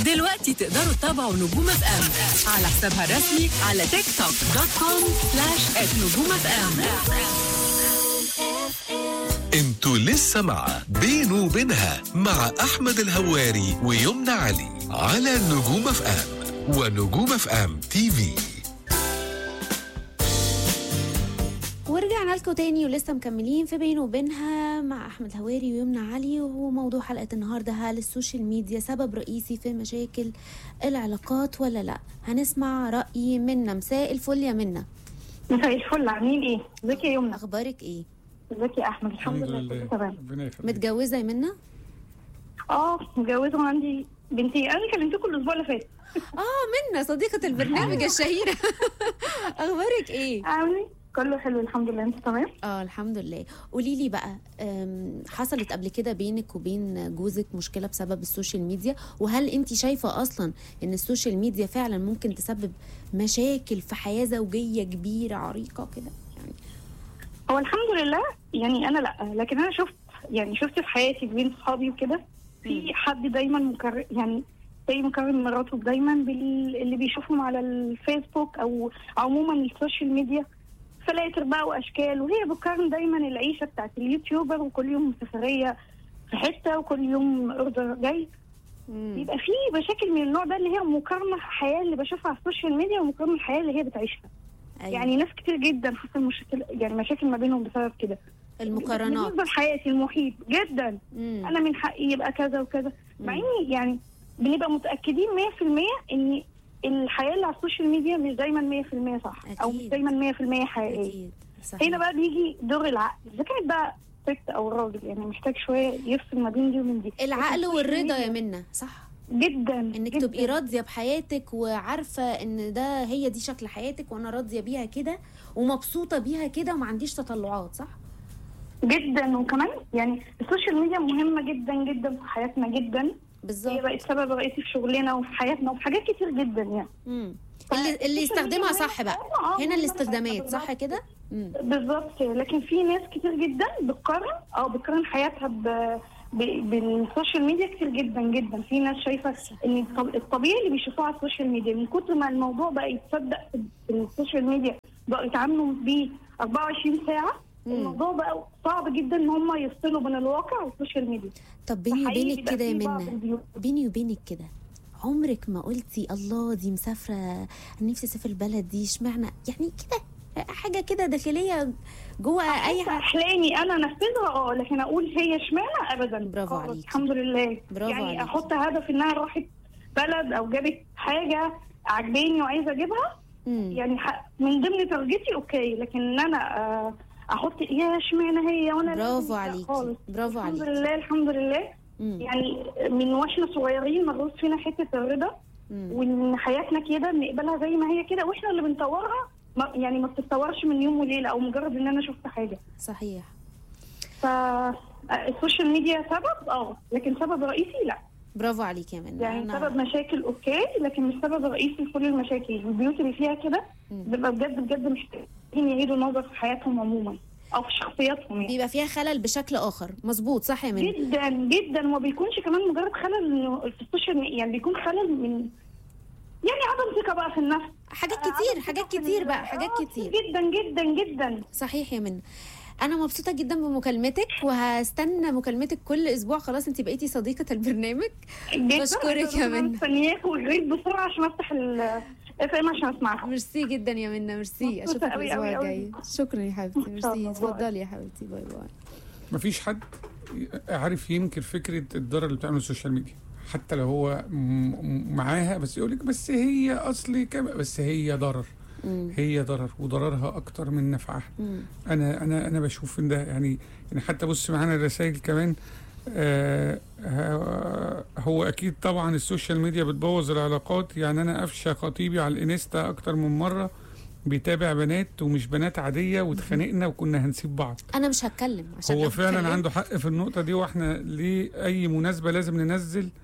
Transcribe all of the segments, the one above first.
دلوقتي تقدروا تتابعوا نجوم اف ام على حسابها الرسمي على تيك توك دوت كوم سلاش نجوم اف ام انتوا لسه مع بينه وبينها مع احمد الهواري ويمنى علي على نجوم اف ام ونجوم اف ام تي في ورجعنا لكم تاني ولسه مكملين في بينه وبينها مع احمد هواري ويمنى علي وهو موضوع حلقه النهارده هل السوشيال ميديا سبب رئيسي في مشاكل العلاقات ولا لا هنسمع راي منا مساء الفل يا منا مساء الفل عاملين ايه؟ ازيك يا يمنى؟ اخبارك ايه ازيك يا احمد؟ الحمد لله كله تمام ربنا يخليك متجوزه يا منا اه متجوزه وعندي بنتي انا كلمتكم الاسبوع اللي فات اه منا صديقه البرنامج الشهيره اخبارك ايه عاملين كله حلو الحمد لله انت تمام؟ اه الحمد لله قولي لي بقى أم، حصلت قبل كده بينك وبين جوزك مشكله بسبب السوشيال ميديا وهل انت شايفه اصلا ان السوشيال ميديا فعلا ممكن تسبب مشاكل في حياه زوجيه كبيره عريقه كده يعني هو الحمد لله يعني انا لا لكن انا شفت يعني شفت في حياتي بين صحابي وكده في حد دايما مكرر يعني زي مكرم مراته دايما باللي بيشوفهم على الفيسبوك او عموما السوشيال ميديا فلاتر بقى واشكال وهي بتقارن دايما العيشه بتاعت اليوتيوبر وكل يوم سفريه في حته وكل يوم اوردر جاي يبقى في مشاكل من النوع ده اللي هي مقارنه الحياه اللي بشوفها على السوشيال ميديا ومقارنه الحياه اللي هي بتعيشها أيوة. يعني ناس كتير جدا حصل مشاكل يعني مشاكل ما بينهم بسبب كده المقارنات بالنسبه لحياتي المحيط جدا مم. انا من حقي يبقى كذا وكذا مع اني يعني بنبقى متاكدين 100% ان الحياه اللي على السوشيال ميديا مش دايما 100% صح او مش أكيد. دايما 100% حقيقيه اكيد صحيح. هنا بقى بيجي دور العقل اذا كانت بقى ست او راجل يعني محتاج شويه يفصل ما بين دي ومن دي العقل لكن والرضا السوشيال يا ميديا منى صح جدا انك جداً. تبقي راضيه بحياتك وعارفه ان ده هي دي شكل حياتك وانا راضيه بيها كده ومبسوطه بيها كده وما عنديش تطلعات صح جدا وكمان يعني السوشيال ميديا مهمه جدا جدا في حياتنا جدا هي بالظبط بقت سبب رئيسي في شغلنا وفي حياتنا وفي حاجات كتير جدا يعني مم. اللي اللي السوشيال يستخدمها ميديا صح بقى آه، آه، هنا بالظبط. الاستخدامات صح كده مم. بالظبط لكن في ناس كتير جدا بتقارن او بتقارن حياتها ب... ب... بالسوشيال ميديا كتير جدا جدا في ناس شايفه ان الطب- الطبيعي اللي بيشوفوه على السوشيال ميديا من كتر ما الموضوع بقى يتصدق في السوشيال ميديا بقوا يتعاملوا بيه 24 ساعه مم. الموضوع بقى صعب جدا ان هم يفصلوا بين الواقع والسوشيال ميديا طب بيني فحقيقي وبينك بيبقى كده يا في بعض منى البيوت. بيني وبينك كده عمرك ما قلتي الله دي مسافره أنا نفسي اسافر البلد دي اشمعنى يعني كده حاجه كده داخليه جوه اي حتى حاجه احلامي انا انفذها اه لكن اقول هي اشمعنى ابدا برافو خالص، عليكي. الحمد لله برافو يعني عليكي. احط هدف انها راحت بلد او جابت حاجه عجباني وعايزه اجيبها مم. يعني ح- من ضمن تارجتي اوكي لكن ان انا آه، احط يا اشمعنى هي وانا برافو لا عليكي. خالص. برافو الحمد عليكي. لله الحمد لله مم. يعني من واحنا صغيرين مدروس فينا حته الرضا مم. وان حياتنا كده بنقبلها زي ما هي كده واحنا اللي بنطورها ما- يعني ما بتتطورش من يوم وليله او مجرد ان انا شفت حاجه صحيح فالسوشيال ميديا سبب اه لكن سبب رئيسي لا برافو عليكي يا منى يعني أنا- سبب مشاكل اوكي لكن مش سبب رئيسي لكل المشاكل البيوت اللي فيها كده مم. بيبقى بجد بجد محتاجين يعيدوا النظر في حياتهم عموما او في شخصياتهم يعني بيبقى فيها خلل بشكل اخر مظبوط صح يا منى جدا جدا وما بيكونش كمان مجرد خلل إنه في السوشيال ميديا يعني بيكون خلل من يعني عدم ثقه بقى في النفس حاجات آه، كتير عدم حاجات ثقة في كتير ال- بقى حاجات آه، كتير جدا جدا جدا صحيح يا منى انا مبسوطه جدا بمكالمتك وهستنى مكالمتك كل اسبوع خلاص انت بقيتي صديقه البرنامج جدا بشكرك يا أنا منى. مستنياك وجريت بسرعه عشان افتح الاف ام عشان اسمعها ميرسي جدا يا منى ميرسي مبسوطة اشوفك أوي الاسبوع أوي أوي. الجاي شكرا يا حبيبتي إن شاء ميرسي الله. باي. اتفضلي يا حبيبتي باي باي مفيش حد عارف ينكر فكره الضرر اللي بتعمله السوشيال ميديا حتى لو هو م- م- معاها بس يقول لك بس هي اصلي كما بس هي ضرر مم. هي ضرر وضررها اكتر من نفعها مم. انا انا انا بشوف ان ده يعني يعني حتى بص معانا الرسائل كمان آه ه- هو اكيد طبعا السوشيال ميديا بتبوظ العلاقات يعني انا افشى خطيبي على الانستا اكتر من مره بيتابع بنات ومش بنات عاديه واتخانقنا وكنا هنسيب بعض انا مش هتكلم عشان هو لو فعلا اتكلمت- عنده حق في النقطه دي واحنا ليه اي مناسبه لازم ننزل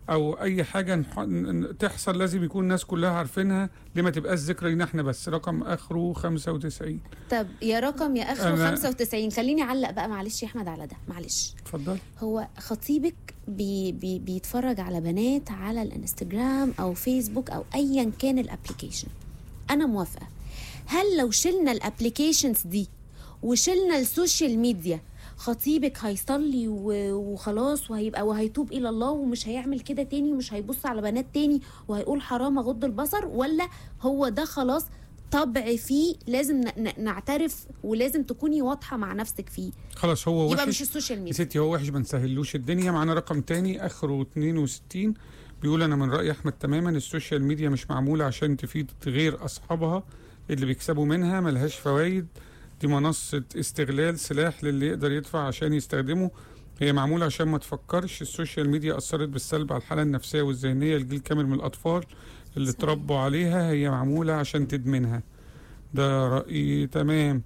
او اي حاجه نح- ن- تحصل لازم يكون الناس كلها عارفينها ليه ما تبقاش ذكرى لينا احنا بس رقم اخره 95 طب يا رقم يا اخره أنا- 95 خليني اعلق بقى معلش يا احمد على ده معلش اتفضل هو خطيبك بي بي بيتفرج على بنات على الانستجرام او فيسبوك او ايا كان الابليكيشن انا موافقه هل لو شلنا الابليكيشنز دي وشلنا السوشيال ميديا خطيبك هيصلي و- وخلاص وهيبقى وهيتوب الى الله ومش هيعمل كده تاني ومش هيبص على بنات تاني وهيقول حرام اغض البصر ولا هو ده خلاص طبع فيه لازم ن- ن- نعترف ولازم تكوني واضحه مع نفسك فيه خلاص هو يبقى مش وحش السوشيال يا ميديا ستي هو وحش ما نسهلوش الدنيا معانا رقم تاني اخره 62 بيقول انا من راي احمد تماما السوشيال ميديا مش معموله عشان تفيد غير اصحابها اللي بيكسبوا منها ملهاش فوائد دي منصه استغلال سلاح للي يقدر يدفع عشان يستخدمه هي معموله عشان ما تفكرش السوشيال ميديا اثرت بالسلب على الحاله النفسيه والذهنيه لجيل كامل من الاطفال اللي صحيح. اتربوا عليها هي معموله عشان تدمنها ده رايي تمام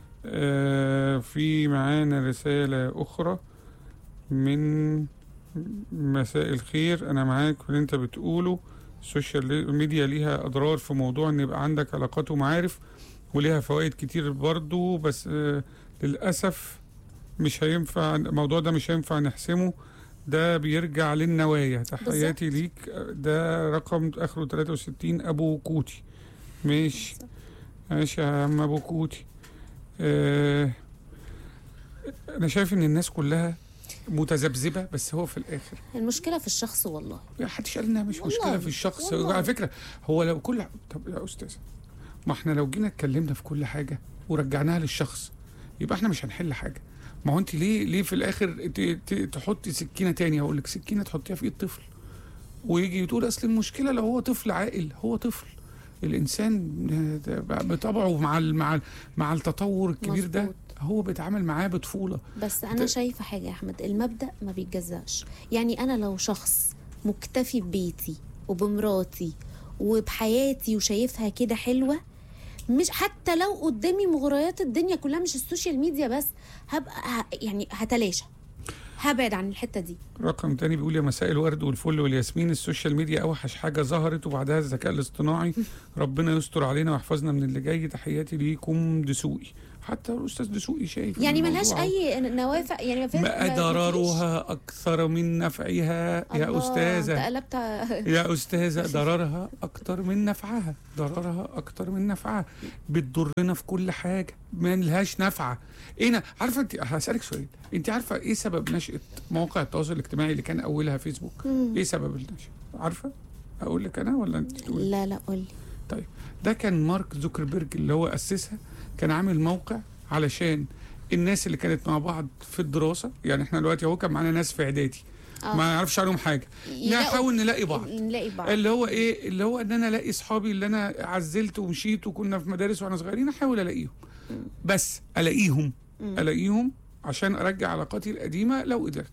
آه في معانا رسالة أخرى من مساء الخير أنا معاك في اللي أنت بتقوله السوشيال ميديا ليها أضرار في موضوع إن يبقى عندك علاقات ومعارف وليها فوائد كتير برضو بس آه للأسف مش هينفع الموضوع ده مش هينفع نحسمه ده بيرجع للنوايا تحياتي ليك ده رقم آخره 63 أبو كوتي ماشي ماشي يا عم أبو كوتي آه، انا شايف ان الناس كلها متذبذبه بس هو في الاخر المشكله في الشخص والله ما حدش قال انها مش والله، مشكله في الشخص والله. على فكره هو لو كل طب يا استاذ ما احنا لو جينا اتكلمنا في كل حاجه ورجعناها للشخص يبقى احنا مش هنحل حاجه ما هو انت ليه ليه في الاخر ت- ت- تحطي سكينه تاني هقول لك سكينه تحطيها في ايد طفل ويجي تقول اصل المشكله لو هو طفل عاقل هو طفل الانسان ده بطبعه مع ال- مع ال- مع التطور الكبير ده مظبوط. هو بيتعامل معاه بطفوله بس انا ده- شايفه حاجه يا احمد المبدا ما بيتجزاش يعني انا لو شخص مكتفي ببيتي وبمراتي وبحياتي وشايفها كده حلوه مش حتى لو قدامي مغريات الدنيا كلها مش السوشيال ميديا بس هبقى ه- يعني هتلاشى هبعد عن الحته دي رقم تاني بيقول يا مساء الورد والفل والياسمين السوشيال ميديا اوحش حاجه ظهرت وبعدها الذكاء الاصطناعي ربنا يستر علينا ويحفظنا من اللي جاي تحياتي ليكم دسوقي حتى الاستاذ دسوقي شايف يعني الموضوع ملهاش أهو. اي نوافع يعني ما فيش ما ضررها اكثر من نفعها يا استاذه قلبت يا أستاذة ضررها أكتر من نفعها ضررها أكتر من نفعها بتضرنا في كل حاجة ما لهاش نفعة إيه نا- عارفة أنت هسألك سؤال أنت عارفة إيه سبب نشأة مواقع التواصل الاجتماعي اللي كان أولها فيسبوك إيه سبب النشأة عارفة أقول لك أنا ولا أنت تقولي لا لا قولي طيب ده كان مارك زوكربيرج اللي هو أسسها كان عامل موقع علشان الناس اللي كانت مع بعض في الدراسة يعني احنا دلوقتي اهو كان معانا ناس في إعدادي آه. ما نعرفش عنهم حاجة يلاقوا- نحاول نلاقي بعض نلاقي بعض اللي هو ايه اللي هو ان انا الاقي اصحابي اللي انا عزلت ومشيت وكنا في مدارس واحنا صغيرين احاول الاقيهم بس الاقيهم الاقيهم عشان ارجع علاقاتي القديمه لو قدرت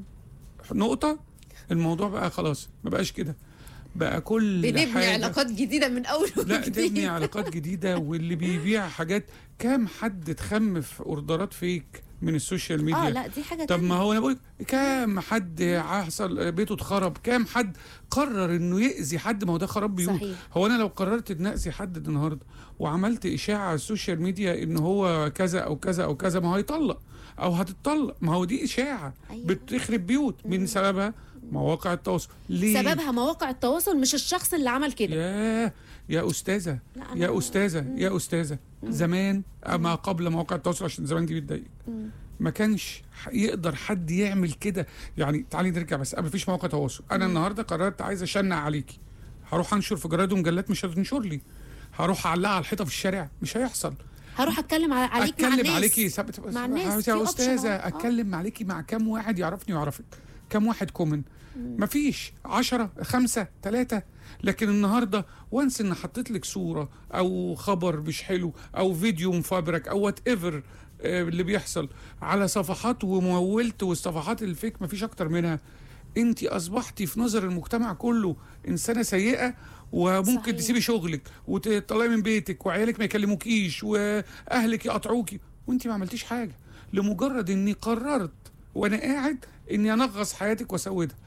نقطه الموضوع بقى خلاص ما بقاش كده بقى كل بنبني حاجة علاقات جديده من اول لا وجديد. تبني علاقات جديده واللي بيبيع حاجات كام حد اتخم في اوردرات فيك من السوشيال ميديا اه لا دي حاجه طب ما تانية. هو انا بقول كام حد حصل بيته اتخرب كام حد قرر انه يأذي حد ما هو ده خراب بيوت صحيح. هو انا لو قررت ان اذي حد النهارده وعملت اشاعه على السوشيال ميديا ان هو كذا او كذا او كذا ما هو هيطلق او هتطلق ما هو دي اشاعه أيوة. بتخرب بيوت من سببها مواقع التواصل ليه سببها مواقع التواصل مش الشخص اللي عمل كده يا يا استاذه لا، أنا- يا استاذه يا استاذه زمان ما قبل مواقع التواصل عشان زمان دي بتضايق ما كانش ح- يقدر حد يعمل كده يعني تعالي نرجع بس قبل فيش مواقع تواصل انا النهارده قررت عايز اشنع عليكي هروح انشر في جرايد ومجلات مش هتنشر لي هروح اعلقها على الحيطه في الشارع مش هيحصل هروح اتكلم على- عليك مع اتكلم الناس عليكي سب... مع الناس، في يا option استاذه أهو. آه. اتكلم عليكي مع كام واحد يعرفني ويعرفك كام واحد كومن مفيش عشرة خمسة ثلاثة لكن النهاردة وانس ان حطيت لك صورة او خبر مش حلو او فيديو مفبرك او وات ايفر اللي بيحصل على صفحات ومولت والصفحات الفيك مفيش اكتر منها انت اصبحتي في نظر المجتمع كله انسانه سيئه وممكن صحيح. تسيبي شغلك وتطلعي من بيتك وعيالك ما يكلموكيش واهلك يقطعوكي وانت ما عملتيش حاجه لمجرد اني قررت وانا قاعد اني انغص حياتك واسودها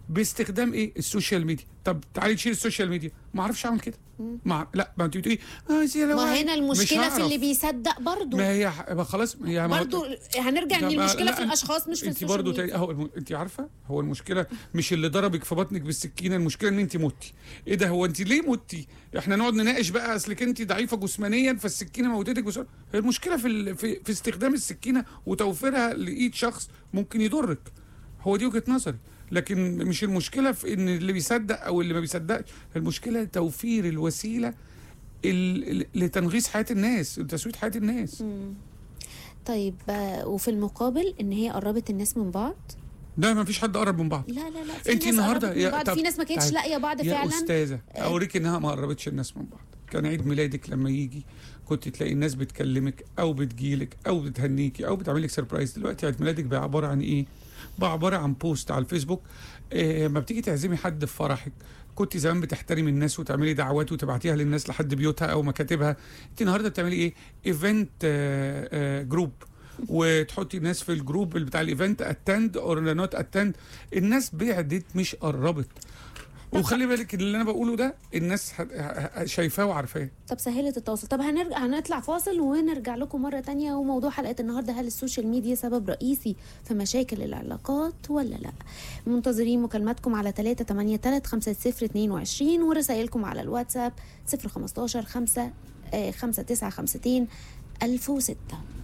باستخدام ايه السوشيال ميديا طب تعالي تشيل السوشيال ميديا ما اعرفش اعمل كده مع لا ما انت بتقولي اه زي لو ما هنا مش المشكله في هعرف. اللي بيصدق برضو ما هي ح- ما خلاص هي ما هو- برضو هنرجع ان طب المشكله لا، في الاشخاص مش في انت السوشيال برضه ميديا تاني اهو الم... انت عارفه هو المشكله مش اللي ضربك في بطنك بالسكينه المشكله ان انت متي ايه ده هو انت ليه متي احنا نقعد نناقش بقى اصلك انت ضعيفه جسمانيا فالسكينه موتتك بسرعه هي المشكله في ال... في... في استخدام السكينه وتوفيرها لايد شخص ممكن يضرك هو دي وجهه نظري لكن مش المشكله في ان اللي بيصدق او اللي ما بيصدقش المشكله توفير الوسيله ال... ال- لتنغيص حياه الناس وتسويد حياه الناس طيب آه، وفي المقابل ان هي قربت الناس من بعض ده ما فيش حد قرب من بعض لا لا لا في انت ناس النهارده قربت من بعض طب في ناس ما كانتش تعالي. لاقيه بعض يا فعلا استاذه اوريك انها ما قربتش الناس من بعض كان عيد ميلادك لما يجي كنت تلاقي الناس بتكلمك او بتجيلك او بتهنيكي او بتعمل لك سربرايز دلوقتي عيد ميلادك بقى عباره عن ايه بقى عباره عن بوست على الفيسبوك آه ما بتيجي تعزمي حد في فرحك كنت زمان بتحترمي الناس وتعملي دعوات وتبعتيها للناس لحد بيوتها او مكاتبها انت النهارده بتعملي ايه ايفنت آه آه جروب وتحطي الناس في الجروب اللي بتاع الايفنت اتند اور نوت اتند الناس بعدت مش قربت وخلي بالك اللي انا بقوله ده الناس ه- ه- شايفاه وعارفاه طب سهلت التواصل طب هنرجع هنطلع فاصل ونرجع لكم مرة تانية وموضوع حلقة النهاردة هل السوشيال ميديا سبب رئيسي في مشاكل العلاقات ولا لا منتظرين مكالماتكم على 3 8 3 5 0 22 ورسائلكم على الواتساب 0 15 5 5 9 52 1006